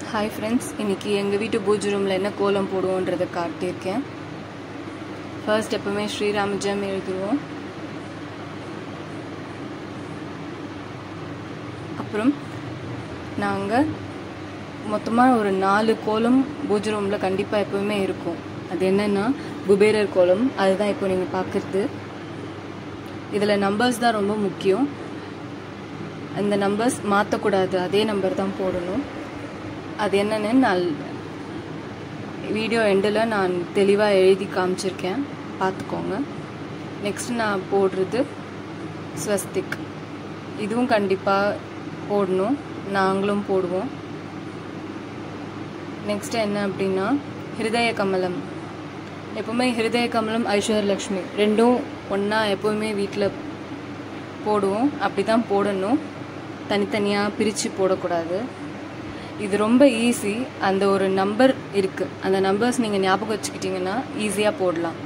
hi friends இன்னைக்கு எங்கள் வீட்டு பூஜை ரூமில் என்ன கோலம் போடுவோன்றதை காட்டியிருக்கேன் ஃபர்ஸ்ட் எப்பவுமே ஸ்ரீராமஜெயம் எழுதுவோம் அப்புறம் நாங்கள் மொத்தமாக ஒரு நாலு கோலம் பூஜை ரூமில் கண்டிப்பாக எப்பவுமே இருக்கும் அது என்னென்னா குபேரர் கோலம் அதுதான் இப்போ நீங்கள் பார்க்குறது இதில் நம்பர்ஸ் தான் ரொம்ப முக்கியம் அந்த நம்பர்ஸ் மாற்றக்கூடாது அதே நம்பர் தான் போடணும் அது என்னன்னு நான் வீடியோ எண்டில் நான் தெளிவாக எழுதி காமிச்சிருக்கேன் பார்த்துக்கோங்க நெக்ஸ்ட் நான் போடுறது ஸ்வஸ்திக் இதுவும் கண்டிப்பாக போடணும் நாங்களும் போடுவோம் நெக்ஸ்ட் என்ன அப்படின்னா ஹிருதய கமலம் எப்பவுமே ஹிருதய கமலம் ஐஸ்வர்யலக்ஷ்மி ரெண்டும் ஒன்றா எப்போவுமே வீட்டில் போடுவோம் அப்படி தான் போடணும் தனித்தனியாக பிரித்து போடக்கூடாது இது ரொம்ப ஈஸி அந்த ஒரு நம்பர் இருக்குது அந்த நம்பர்ஸ் நீங்கள் ஞாபகம் வச்சுக்கிட்டிங்கன்னா ஈஸியாக போடலாம்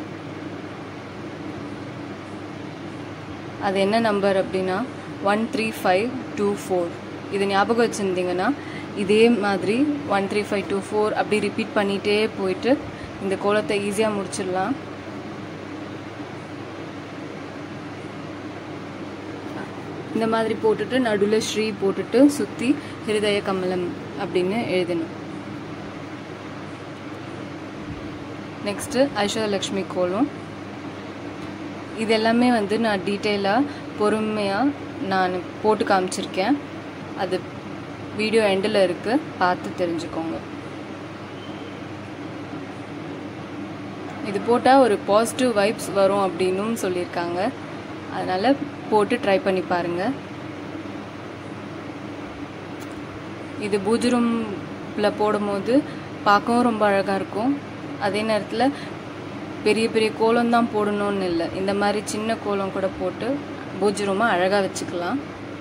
அது என்ன நம்பர் அப்படின்னா one three five two four இது ஞாபகம் வச்சுருந்தீங்கன்னா இதே மாதிரி one three five two four அப்படி ரிப்பீட் பண்ணிகிட்டே போயிட்டு இந்த கோலத்தை ஈஸியாக முடிச்சிடலாம் இந்த மாதிரி போட்டுட்டு நடுவில் ஸ்ரீ போட்டுட்டு சுற்றி ஹிருதய கமலம் அப்படின்னு எழுதணும் நெக்ஸ்ட்டு ஐஸ்வரலக்ஷ்மி கோலம் இது எல்லாமே வந்து நான் டீட்டெயிலாக பொறுமையாக நான் போட்டு காமிச்சிருக்கேன் அது வீடியோ எண்டில் இருக்குது பார்த்து தெரிஞ்சுக்கோங்க இது போட்டால் ஒரு பாசிட்டிவ் வைப்ஸ் வரும் அப்படின்னும் சொல்லியிருக்காங்க அதனால் போட்டு ட்ரை பண்ணி பாருங்கள் இது பூஜை ரூமில் போடும்போது பார்க்கவும் ரொம்ப அழகாக இருக்கும் அதே நேரத்தில் பெரிய பெரிய கோலம் தான் போடணும்னு இல்லை இந்த மாதிரி சின்ன கோலம் கூட போட்டு பூஜை ரூமை அழகாக வச்சுக்கலாம்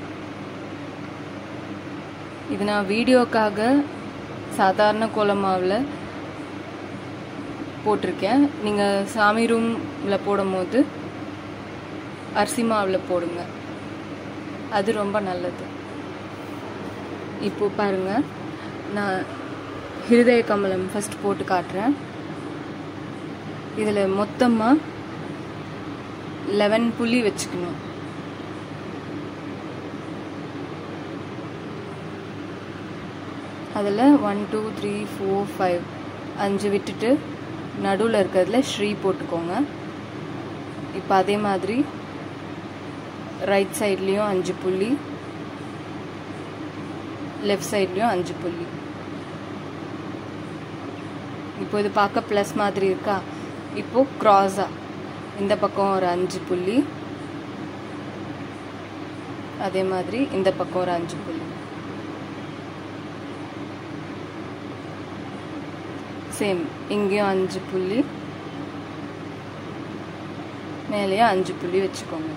இது நான் வீடியோக்காக சாதாரண கோலமாவில் போட்டிருக்கேன் நீங்கள் சாமி ரூமில் போடும்போது அரிசி மாவில் போடுங்க அது ரொம்ப நல்லது இப்போ பாருங்க நான் ஹிருதய கமலம் ஃபஸ்ட் போட்டு காட்டுறேன் இதில் மொத்தமாக லெவன் புள்ளி வச்சுக்கணும் அதில் one two three four five அஞ்சு விட்டுட்டு நடுவில் இருக்கிறதுல ஸ்ரீ போட்டுக்கோங்க இப்போ அதே மாதிரி ரைட் சைட்லேயும் அஞ்சு புள்ளி லெஃப்ட் சைட்லேயும் அஞ்சு புள்ளி இப்போ இது பார்க்க ப்ளஸ் மாதிரி இருக்கா இப்போ க்ராஸாக இந்த பக்கம் ஒரு அஞ்சு புள்ளி அதே மாதிரி இந்த பக்கம் ஒரு அஞ்சு புள்ளி சேம் இங்கேயும் அஞ்சு புள்ளி மேலேயும் அஞ்சு புள்ளி வச்சுக்கோங்க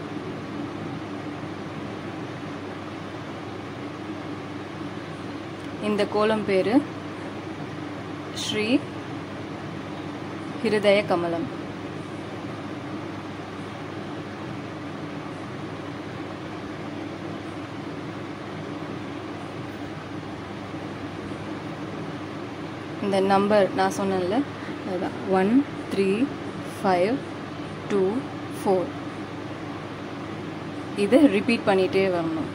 இந்த கோலம் பேரு ஸ்ரீ ஹிருதய கமலம் இந்த நம்பர் நான் சொன்னேன்ல அதுதான் one three five two four இது ரிப்பீட் பண்ணிகிட்டே வரணும்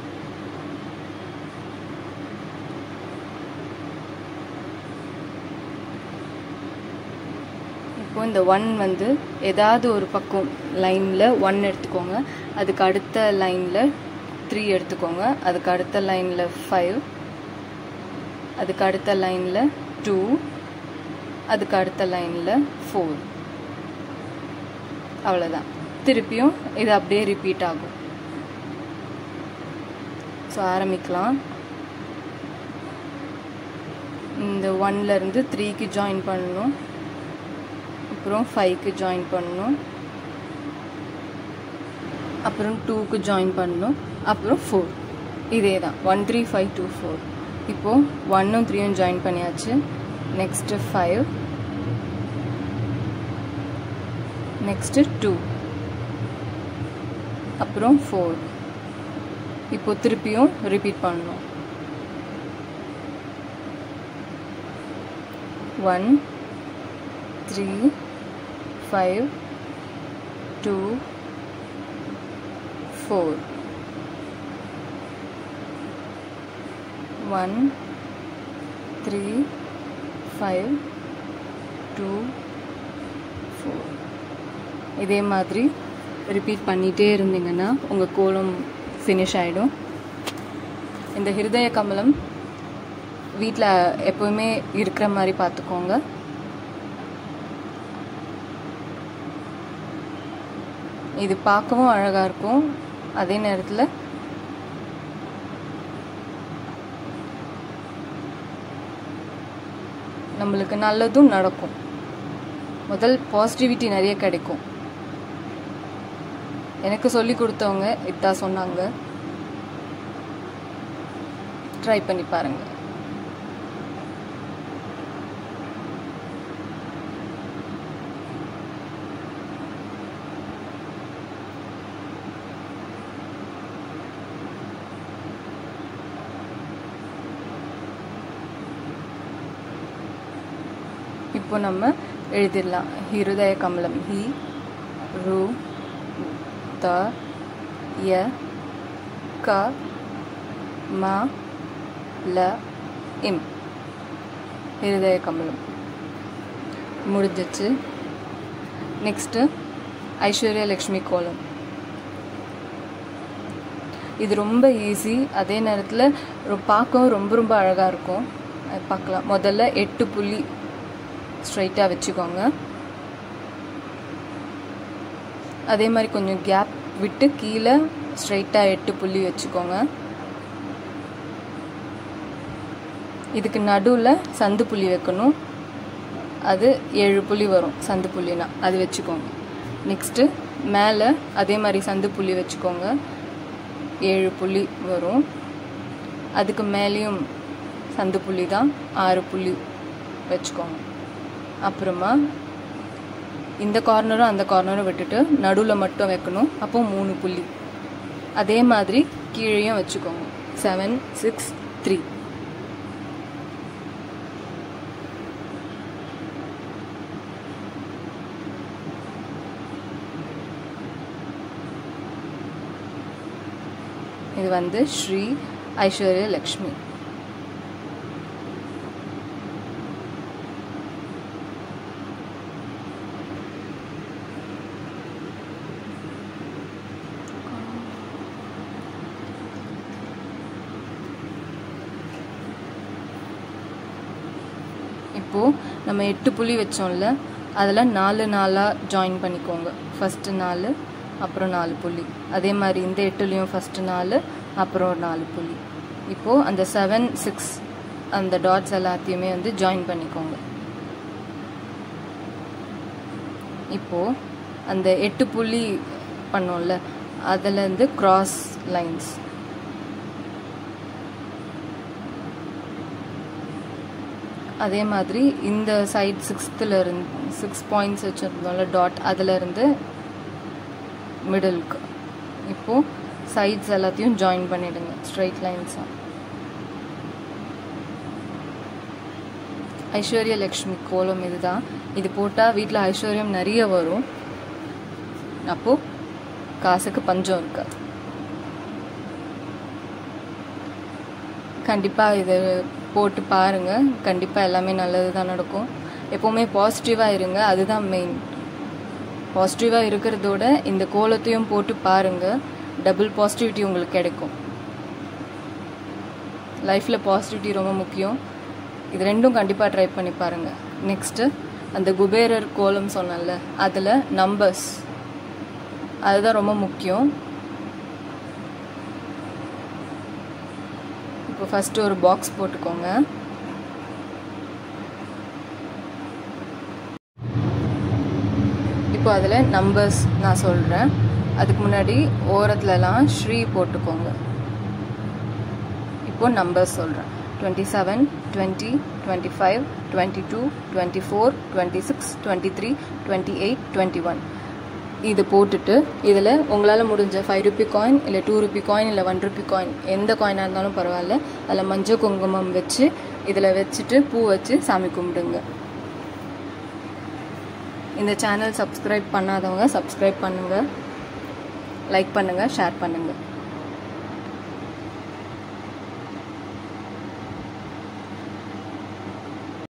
இப்போ இந்த ஒன் வந்து ஏதாவது ஒரு பக்கம் லைனில் ஒன் எடுத்துக்கோங்க அதுக்கு அடுத்த லைனில் த்ரீ எடுத்துக்கோங்க அதுக்கு அடுத்த லைனில் ஃபைவ் அதுக்கு அடுத்த லைனில் டூ அதுக்கு அடுத்த லைனில் ஃபோர் அவ்வளோதான் திருப்பியும் இது அப்படியே ரிப்பீட் ஆகும் ஸோ ஆரம்பிக்கலாம் இந்த ஒன்லேருந்து த்ரீக்கு ஜாயின் பண்ணணும் அப்புறம் ஃபைவ்க்கு ஜாயின் பண்ணணும் அப்புறம் டூக்கு ஜாயின் பண்ணணும் அப்புறம் ஃபோர் இதே தான் one three five two four இப்போது ஒன்னும் த்ரீயும் ஜாயின் பண்ணியாச்சு நெக்ஸ்ட்டு ஃபைவ் நெக்ஸ்ட்டு டூ அப்புறம் ஃபோர் இப்போ திருப்பியும் ரிப்பீட் பண்ணணும் one three five two four one three five two four இதே மாதிரி ரிப்பீட் பண்ணிகிட்டே இருந்தீங்கன்னா உங்கள் கோலம் ஃபினிஷ் ஆகிடும் இந்த ஹிருதய கமலம் வீட்டில் எப்போவுமே இருக்கிற மாதிரி பார்த்துக்கோங்க இது பார்க்கவும் அழகாக இருக்கும் அதே நேரத்தில் நம்மளுக்கு நல்லதும் நடக்கும் முதல் பாசிட்டிவிட்டி நிறைய கிடைக்கும் எனக்கு சொல்லி கொடுத்தவங்க இதான் சொன்னாங்க ட்ரை பண்ணி பாருங்க இப்போ நம்ம எழுதிடலாம் ஹிருதய கமலம் ஹி ரு த ய க ம ல இம் ஹிருதய கமலம் முடிஞ்சிச்சு நெக்ஸ்ட்டு ஐஸ்வர்யா லக்ஷ்மி கோலம் இது ரொம்ப ஈஸி அதே நேரத்தில் பார்க்கவும் ரொம்ப ரொம்ப அழகாக இருக்கும் அது பார்க்கலாம் முதல்ல எட்டு புள்ளி ஸ்ட்ரைட்டாக வச்சுக்கோங்க அதே மாதிரி கொஞ்சம் கேப் விட்டு கீழே ஸ்ட்ரைட்டாக எட்டு புள்ளி வச்சுக்கோங்க இதுக்கு நடுவில் சந்து புள்ளி வைக்கணும் அது ஏழு புள்ளி வரும் சந்து புள்ளினா அது வச்சுக்கோங்க நெக்ஸ்ட்டு மேலே அதே மாதிரி சந்து புள்ளி வச்சுக்கோங்க ஏழு புள்ளி வரும் அதுக்கு மேலேயும் சந்து புள்ளி தான் ஆறு புள்ளி வச்சுக்கோங்க அப்புறமா இந்த கார்னரும் அந்த கார்னரும் விட்டுட்டு நடுவில் மட்டும் வைக்கணும் அப்போ மூணு புள்ளி அதே மாதிரி கீழேயும் வச்சுக்கோங்க செவன் சிக்ஸ் த்ரீ இது வந்து ஸ்ரீ ஐஸ்வர்ய லக்ஷ்மி இப்போது நம்ம எட்டு புள்ளி வச்சோம்ல அதில் நாலு நாளாக ஜாயின் பண்ணிக்கோங்க ஃபஸ்ட்டு நாலு அப்புறம் நாலு புள்ளி அதே மாதிரி இந்த எட்டுலேயும் ஃபஸ்ட்டு நாலு அப்புறம் ஒரு நாலு புள்ளி இப்போது அந்த செவன் சிக்ஸ் அந்த டாட்ஸ் எல்லாத்தையுமே வந்து ஜாயின் பண்ணிக்கோங்க இப்போது அந்த எட்டு புள்ளி பண்ணோம்ல அதுலேருந்து கிராஸ் லைன்ஸ் அதே மாதிரி இந்த சைட் சிக்ஸ்த்தில் இருந்து சிக்ஸ் பாயிண்ட்ஸ் வச்சுருந்தோம்ல டாட் அதிலிருந்து மிடிலுக்கு இப்போது சைட்ஸ் எல்லாத்தையும் ஜாயின் பண்ணிடுங்க ஸ்ட்ரைட் லைன்ஸாக ஐஸ்வர்ய லக்ஷ்மி கோலம் இதுதான் இது போட்டால் வீட்டில் ஐஸ்வர்யம் நிறைய வரும் அப்போது காசுக்கு பஞ்சம் இருக்காது கண்டிப்பாக இது போட்டு பாருங்கள் கண்டிப்பாக எல்லாமே நல்லது தான் நடக்கும் எப்போவுமே பாசிட்டிவாக இருங்க அதுதான் மெயின் பாசிட்டிவாக இருக்கிறதோட இந்த கோலத்தையும் போட்டு பாருங்கள் டபுள் பாசிட்டிவிட்டி உங்களுக்கு கிடைக்கும் லைஃப்பில் பாசிட்டிவிட்டி ரொம்ப முக்கியம் இது ரெண்டும் கண்டிப்பாக ட்ரை பண்ணி பாருங்கள் நெக்ஸ்ட்டு அந்த குபேரர் கோலம் சொன்னல அதில் நம்பர்ஸ் அதுதான் ரொம்ப முக்கியம் இப்போ ஃபஸ்ட்டு ஒரு பாக்ஸ் போட்டுக்கோங்க இப்போ அதில் நம்பர்ஸ் நான் சொல்கிறேன் அதுக்கு முன்னாடி ஓரத்துலலாம் ஸ்ரீ போட்டுக்கோங்க இப்போ நம்பர்ஸ் சொல்கிறேன் twenty seven twenty twenty five twenty two twenty four twenty six twenty three twenty eight twenty one இது போட்டுட்டு இதில் உங்களால் முடிஞ்ச ஃபைவ் ருபி காயின் இல்லை டூ ருபி காயின் இல்லை ஒன் ருபி காயின் எந்த காயினாக இருந்தாலும் பரவாயில்ல அதில் மஞ்சள் குங்குமம் வச்சு இதில் வச்சுட்டு பூ வச்சு சாமி கும்பிடுங்க இந்த சேனல் சப்ஸ்கிரைப் பண்ணாதவங்க சப்ஸ்கிரைப் பண்ணுங்கள் லைக் பண்ணுங்கள் ஷேர் பண்ணுங்கள்